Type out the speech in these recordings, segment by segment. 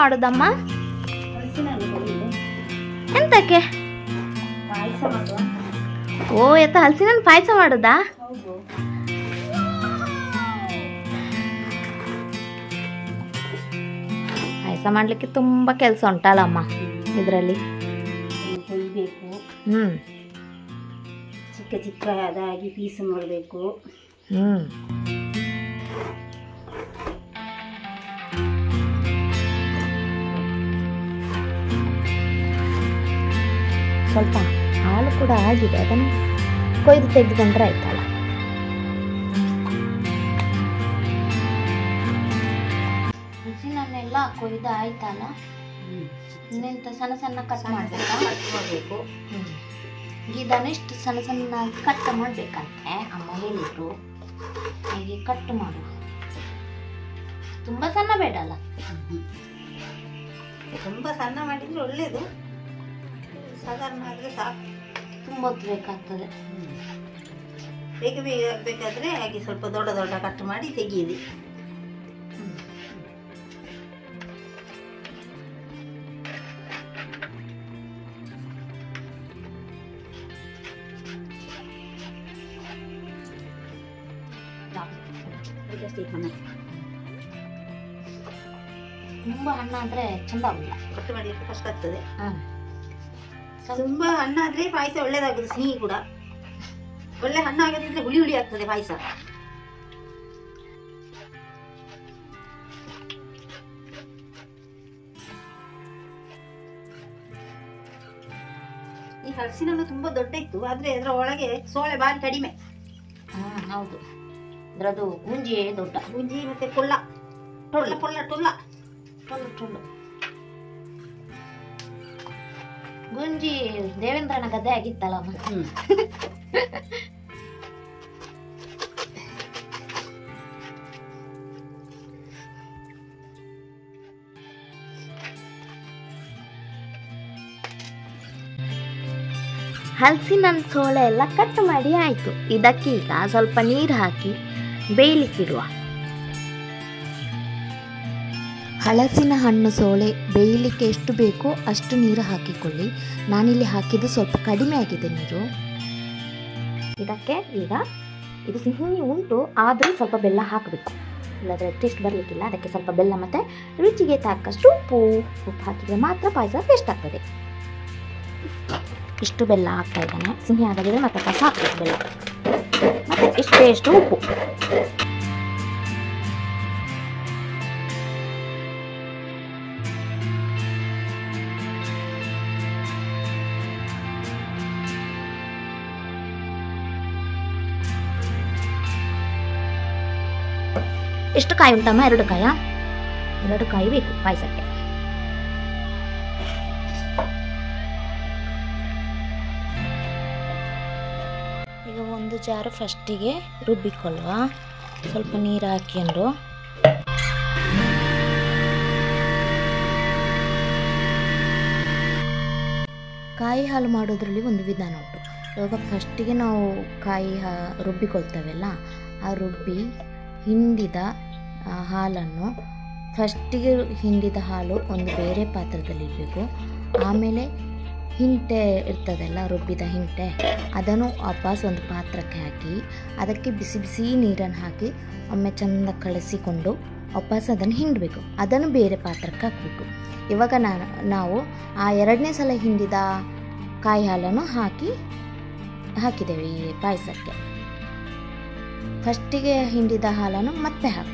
ಮಾಡೋದಮ್ಮ ಹಲಸಿನ ಹಣ್ಣು ತಂದಿದ್ದೆ. ಎಂತಕ್ಕೆ ಪಾಯಸ ಮಾಡುವ ಓ ಎತ್ತ ಹಲಸಿನ ಪಾಯಸ ಮಾಡೋದಾ ಹೌದು ಪಾಯಸ ಮಾಡ್ಲಿಕ್ಕೆ ತುಂಬಾ ಕೆಲಸ ಉಂಟಲ್ಲಮ್ಮ ಇದರಲ್ಲಿ ಅದನ್ನು ಕೊಯ್ಬೇಕು ಹ್ಮ್ ಚಿಕ್ಕ ಚಿಕ್ಕ ಅದಾಗಿ ಪೀಸ್ ಮಾಡಬೇಕು ಹ್ಮ್ ಸ್ವಲ್ಪ ಹಾಲು ಕೂಡ ಆಗಿದೆ ಅದನ್ನು ಕೊಯ್ದು ತೆಗೆದುಕೊಂಡ್ರೆ ಆಯ್ತಲ್ಲ ಹಲಸಿನನ್ನೆಲ್ಲ ಕೊಯ್ದು ಆಯ್ತಲ್ಲ ಇನ್ನೆಂತ ಸಣ್ಣ ಸಣ್ಣ ಕಟ್ ಮಾಡ್ಬೇಕಾ ಮಾಡಬೇಕು ಇದನ್ನು ಇಷ್ಟು ಸಣ್ಣ ಸಣ್ಣದಾಗಿ ಕಟ್ ಮಾಡ್ಬೇಕಂತೆ ಅಮ್ಮ ಹೇಳಿದ್ರು ಹಾಗೆ ಕಟ್ ಮಾಡು ತುಂಬಾ ಸಣ್ಣ ಬೇಡ ಅಲ್ಲ ತುಂಬ ಸಣ್ಣ ಮಾಡಿದ್ರೆ ಒಳ್ಳೇದು ಸಾಧಾರಣ ಆದರೆ ಸಾಕು ತುಂಬ ಹೊತ್ತು ಬೇಕಾಗ್ತದೆ ಬೇಗ ಬೇಗ ಆಗಬೇಕಾದ್ರೆ ಹಾಗೆ ಸ್ವಲ್ಪ ದೊಡ್ಡ ದೊಡ್ಡ ಕಟ್ ಮಾಡಿ ತೆಗೆಯಿರಿ ಜಾಸ್ತಿ ಹಣ ತುಂಬಾ ಹಣ್ಣಾದ್ರೆ ಚಂದ ಆಗುಲ್ಲ ಕಟ್ ಮಾಡಲಿಕ್ಕೆ ಕಷ್ಟ ಆಗ್ತದೆ ಹ್ಮ್ ಸ್ವಲ್ಪ ತುಂಬಾ ಹಣ್ಣಾದ್ರೆ ಪಾಯಸ ಒಳ್ಳೇದಾಗುದು ಸಿಹಿ ಕೂಡ ಒಳ್ಳೆ ಹಣ್ಣು ಆಗದಿದ್ರೆ ಹುಳಿ ಹುಳಿ ಆಗ್ತದೆ ಪಾಯಸ ಈ ಹಲಸಿನ ಹಣ್ಣು ತುಂಬಾ ದೊಡ್ಡ ಇತ್ತು ಆದ್ರೆ ಅದರ ಒಳಗೆ ಸೋಳೆ ಬಾರಿ ಕಡಿಮೆ ಹ್ಮ್ ಹೌದು ಅದ್ರದ್ದು ಗುಂಜಿಯೇ ದೊಡ್ಡ ಗುಂಜಿ ಮತ್ತೆ ಪೊಳ್ಳ ಟೊಳ್ಳ ಪೊಳ್ಳ ಟೊಳ್ಳ ಟೊಳ್ಳು ಟೊಳ್ಳು ಗುಂಜಿ ದೇವೇಂದ್ರನ ಗದ್ದೆ ಆಗಿತ್ತಲ್ಲ ಅಮ್ಮ ಹ್ಮ್ ಹಲಸಿನ ಸೋಳೆ ಎಲ್ಲ ಕಟ್ ಮಾಡಿ ಆಯಿತು ಇದಕ್ಕೀಗ ಸ್ವಲ್ಪ ನೀರು ಹಾಕಿ ಬೇಯಲಿಕ್ಕಿಡುವ ಹಲಸಿನ ಹಣ್ಣು ಸೋಳೆ ಬೇಯಲಿಕ್ಕೆ ಎಷ್ಟು ಬೇಕೋ ಅಷ್ಟು ನೀರು ಹಾಕಿಕೊಳ್ಳಿ ನಾನಿಲ್ಲಿ ಹಾಕಿದ್ದು ಸ್ವಲ್ಪ ಕಡಿಮೆ ಆಗಿದೆ ನೀರು ಇದಕ್ಕೆ ಈಗ ಇದು ಸಿಹಿ ಉಂಟು ಆದರೂ ಸ್ವಲ್ಪ ಬೆಲ್ಲ ಹಾಕಬೇಕು ಇಲ್ಲದ್ರೆ ಟೇಸ್ಟ್ ಬರಲಿಕ್ಕಿಲ್ಲ ಅದಕ್ಕೆ ಸ್ವಲ್ಪ ಬೆಲ್ಲ ಮತ್ತು ರುಚಿಗೆ ತಕ್ಕಷ್ಟು ಉಪ್ಪು ಉಪ್ಪು ಹಾಕಿದರೆ ಮಾತ್ರ ಪಾಯಸ ಟೇಸ್ಟ್ ಆಗ್ತದೆ ಇಷ್ಟು ಬೆಲ್ಲ ಹಾಕ್ತಾ ಇದ್ದಾನೆ ಸಿಹಿ ಆಗದಿದ್ರೆ ಮತ್ತೆ ಕಸ ಹಾಕ್ಬೇಕು ಬೆಲ್ಲ ಮತ್ತೆ ಇಷ್ಟೇ ಎಷ್ಟು ಉಪ್ಪು ಎಷ್ಟು ಕಾಯಿ ಉಂಟಮ್ಮ ಎರಡು ಕಾಯ ಎರಡು ಕಾಯಿ ಬೇಕು ಪಾಯಸಕ್ಕೆ ಈಗ ಒಂದು ಜಾರು ಫಸ್ಟಿಗೆ ರುಬ್ಬಿಕೊಳ್ಳುವ ಸ್ವಲ್ಪ ನೀರು ಹಾಕಿಕೊಂಡು ಕಾಯಿ ಹಾಲು ಮಾಡೋದ್ರಲ್ಲಿ ಒಂದು ವಿಧಾನ ಉಂಟು ಇವಾಗ ಫಸ್ಟಿಗೆ ನಾವು ಕಾಯಿ ಹಾ ರುಬ್ಬಿಕೊಳ್ತೇವಲ್ಲ ಆ ರುಬ್ಬಿ ಹಿಂಡಿದ ಆ, ಹಾಲನ್ನು ಫಸ್ಟಿಗೆ ಹಿಂಡಿದ ಹಾಲು ಒಂದು ಬೇರೆ ಪಾತ್ರದಲ್ಲಿ ಇಡಬೇಕು ಆಮೇಲೆ ಹಿಂಟೆ ಇರ್ತದಲ್ಲ ರುಬ್ಬಿದ ಹಿಂಟೆ ಅದನ್ನು ವಾಪಸ್ ಒಂದು ಪಾತ್ರಕ್ಕೆ ಹಾಕಿ ಅದಕ್ಕೆ ಬಿಸಿ ಬಿಸಿ ನೀರನ್ನು ಹಾಕಿ ಒಮ್ಮೆ ಚೆಂದ ಕಳಿಸಿಕೊಂಡು ವಾಪಸ್ ಅದನ್ನು ಹಿಂಡಬೇಕು ಅದನ್ನು ಬೇರೆ ಪಾತ್ರಕ್ಕೆ ಹಾಕಬೇಕು ಇವಾಗ ನಾನು ನಾವು ಆ ಎರಡನೇ ಸಲ ಹಿಂಡಿದ ಕಾಯಿ ಹಾಲನ್ನು ಹಾಕಿ ಹಾಕಿದ್ದೇವೆ ಈ ಪಾಯಸಕ್ಕೆ ಫಸ್ಟಿಗೆ ಹಿಂಡಿದ ಹಾಲನ್ನು ಮತ್ತೆ ಹಾಕುದು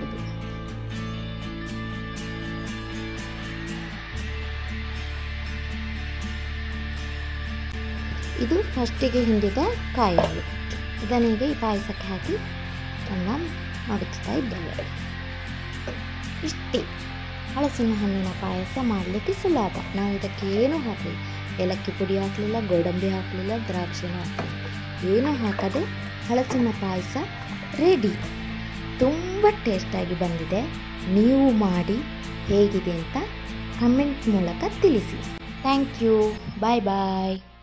ಇದು ಫಸ್ಟಿಗೆ ಹಿಂಡಿದ ಕಾಯಿ ಹಾಲು ಇದನ್ನೀಗ ಈ ಪಾಯಸಕ್ಕೆ ಹಾಕಿ ಚೆಂದ ಮಾಡುತ್ತಾ ಇದ್ದೇವೆ ಇಷ್ಟೇ ಹಲಸಿನ ಹಣ್ಣಿನ ಪಾಯಸ ಮಾಡಲಿಕ್ಕೆ ಸುಲಭ ನಾವು ಇದಕ್ಕೆ ಏನೂ ಹಾಕಲಿಲ್ಲ ಏಲಕ್ಕಿ ಪುಡಿ ಹಾಕಲಿಲ್ಲ ಗೋಡಂಬಿ ಹಾಕಲಿಲ್ಲ ದ್ರಾಕ್ಷಿನ ಹಾಕಲಿಲ್ಲ ಏನೂ ಹಾಕದೆ ಹಲಸಿನ ಪಾಯಸ ರೆಡಿ ತುಂಬ ಟೇಸ್ಟಾಗಿ ಬಂದಿದೆ ನೀವು ಮಾಡಿ ಹೇಗಿದೆ ಅಂತ ಕಮೆಂಟ್ ಮೂಲಕ ತಿಳಿಸಿ ಥ್ಯಾಂಕ್ ಯು ಬಾಯ್ ಬಾಯ್